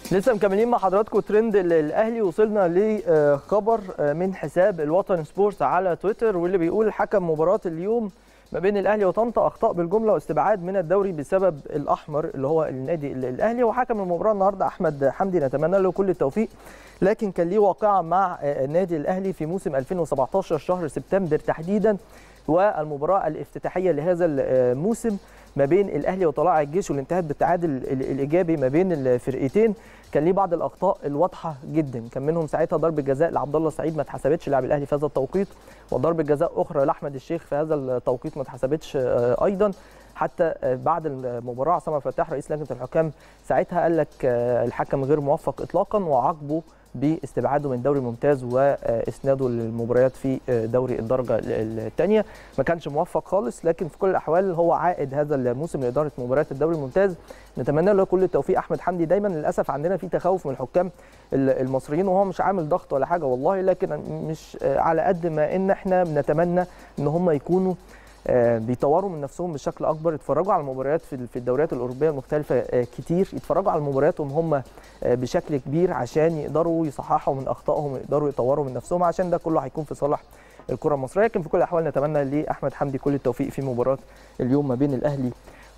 لسه مكملين مع حضراتكم ترند ال- الاهلي وصلنا لخبر من حساب الوطن سبورتس على تويتر واللي بيقول حكم مباراه اليوم ما بين الاهلي وطنطا اخطاء بالجمله واستبعاد من الدوري بسبب الاحمر اللي هو النادي ال- الاهلي وحكم المباراه النهارده احمد حمدي نتمنى له كل التوفيق لكن كان ليه واقعه مع النادي الاهلي في موسم 2017 شهر سبتمبر تحديدا والمباراه الافتتاحيه لهذا الموسم ما بين الاهلي وطلائع الجيش واللي انتهت بالتعادل ال- الايجابي ما بين الفرقتين كان ليه بعض الاخطاء الواضحه جدا كان منهم ساعتها ضربه جزاء لعبد الله السعيد ما اتحسبتش لاعب الاهلي في هذا التوقيت وضربه جزاء اخرى لاحمد الشيخ في هذا التوقيت ما اتحسبتش آه، ايضا حتى آه، بعد المباراه عصام عبد الفتاح رئيس لجنه الحكام ساعتها قال لك آه، الحكم غير موفق اطلاقا وعاقبه باستبعاده من الدوري الممتاز واسناده للمباريات في دوري الدرجه الثانيه ما كانش موفق خالص لكن في كل الاحوال هو عائد هذا الموسم لاداره مباريات الدوري الممتاز نتمنى له كل التوفيق احمد حمدي دايما للاسف عندنا في تخوف من الحكام المصريين وهو مش عامل ضغط ولا حاجه والله لكن مش على قد ما ان احنا بنتمنى ان هم يكونوا آه، بيطوروا من نفسهم بشكل اكبر يتفرجوا على المباريات في في الدوريات الاوروبيه المختلفه آه، كتير يتفرجوا على مبارياتهم هم آه، بشكل كبير عشان يقدروا يصححوا من اخطائهم ويقدروا يطوروا من نفسهم عشان ده كله هيكون في صالح الكره المصريه لكن في كل الاحوال نتمنى لاحمد حمدي كل التوفيق في مباراه اليوم ما بين الاهلي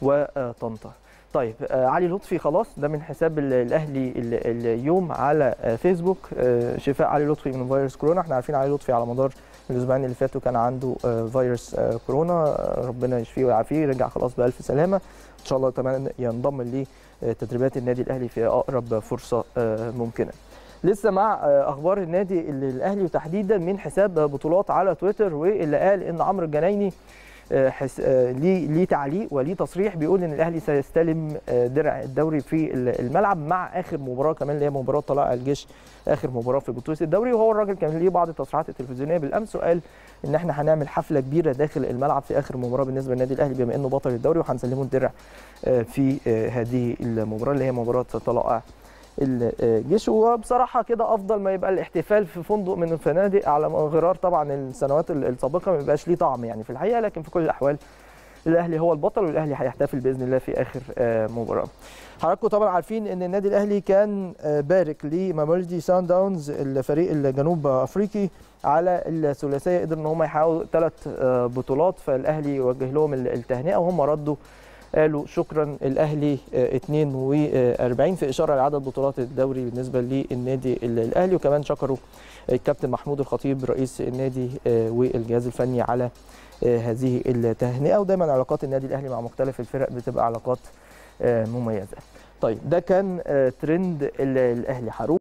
وطنطا طيب آه، علي لطفي خلاص ده من حساب ال- الاهلي ال- اليوم على آه، فيسبوك آه، شفاء علي لطفي من فيروس كورونا احنا عارفين علي لطفي على مدار الاسبوعين اللي فاتوا كان عنده آه، فيروس آه، كورونا آه، ربنا يشفيه ويعافيه رجع خلاص بالف سلامه ان شاء الله كمان ينضم لتدريبات النادي الاهلي في اقرب فرصه آه، ممكنه لسه مع آه، اخبار النادي ال- الاهلي وتحديدا من حساب بطولات على تويتر واللي قال ان عمرو الجنايني آه، حس... آه، ليه ليه تعليق وليه تصريح بيقول ان الاهلي سيستلم آه، درع الدوري في ال- الملعب مع اخر مباراه كمان اللي هي مباراه طلائع الجيش اخر مباراه في بطوله الدوري وهو الراجل كان ليه بعض التصريحات التلفزيونيه بالامس وقال ان احنا هنعمل حفله كبيره داخل الملعب في اخر مباراه بالنسبه للنادي الاهلي بما انه بطل الدوري وهنسلمه الدرع آه، في آه، هذه المباراه اللي هي مباراه طلائع الجيش وبصراحه كده افضل ما يبقى الاحتفال في فندق من الفنادق على غرار طبعا السنوات السابقه ما بيبقاش ليه طعم يعني في الحقيقه لكن في كل الاحوال الاهلي هو البطل والاهلي هيحتفل باذن الله في اخر آه، مباراه. حضراتكم طبعا عارفين ان النادي الاهلي كان آه، بارك لمامولدي سان داونز الفريق الجنوب افريقي على الثلاثيه قدروا ان هم يحققوا ثلاث بطولات فالاهلي وجه لهم التهنئه وهم ردوا قالوا شكرا الاهلي آه، 42 في اشاره لعدد بطولات الدوري بالنسبه للنادي الاهلي وكمان شكروا الكابتن محمود الخطيب رئيس النادي آه، والجهاز الفني على آه، هذه التهنئه ودايما علاقات النادي الاهلي مع مختلف الفرق بتبقى علاقات آه، مميزه. طيب ده كان آه، ترند ال- الاهلي هروح